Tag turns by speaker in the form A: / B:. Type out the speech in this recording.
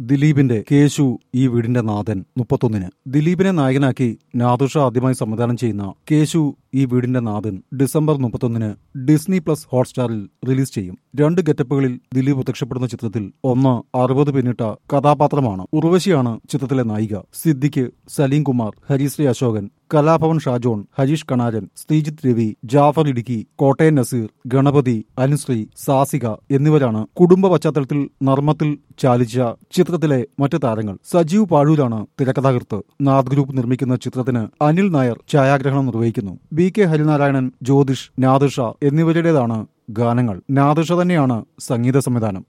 A: ദിലീപിന്റെ കേശു ഈ വീടിന്റെ നാഥൻ മുപ്പത്തൊന്നിന് ദിലീപിനെ നായകനാക്കി നാദുഷ ആദ്യമായി സംവിധാനം ചെയ്യുന്ന കേശു ഈ വീടിന്റെ നാഥൻ ഡിസംബർ മുപ്പത്തൊന്നിന് ഡിസ്നി പ്ലസ് ഹോട്ട്സ്റ്റാറിൽ റിലീസ് ചെയ്യും രണ്ട് ഗെറ്റപ്പുകളിൽ ദിലീപ് പ്രത്യക്ഷപ്പെടുന്ന ചിത്രത്തിൽ ഒന്ന് അറുപത് പിന്നിട്ട കഥാപാത്രമാണ് ഉർവശിയാണ് ചിത്രത്തിലെ നായിക സിദ്ദിഖ് സലീം കുമാർ ഹരിശ്രീ അശോകൻ കലാഭവൻ ഷാജോൺ ഹരീഷ് കണാരൻ ശ്രീജിത്ത് രവി ജാഫർ ഇടുക്കി കോട്ടയം നസീർ ഗണപതി അനുശ്രീ സാസിക എന്നിവരാണ് കുടുംബ പശ്ചാത്തലത്തിൽ നർമ്മത്തിൽ ചാലിച്ച ചിത്രത്തിലെ മറ്റ് താരങ്ങൾ സജീവ് പാഴൂരാണ് തിരക്കഥാകൃത്ത് നാദ് ഗ്രൂപ്പ് നിർമ്മിക്കുന്ന ചിത്രത്തിന് അനിൽ നായർ ഛായാഗ്രഹണം നിർവഹിക്കുന്നു ബി കെ ഹരിനാരായണൻ ജ്യോതിഷ് നാദിഷ എന്നിവരുടേതാണ് ഗാനങ്ങൾ നാദിഷ തന്നെയാണ് സംഗീത സംവിധാനം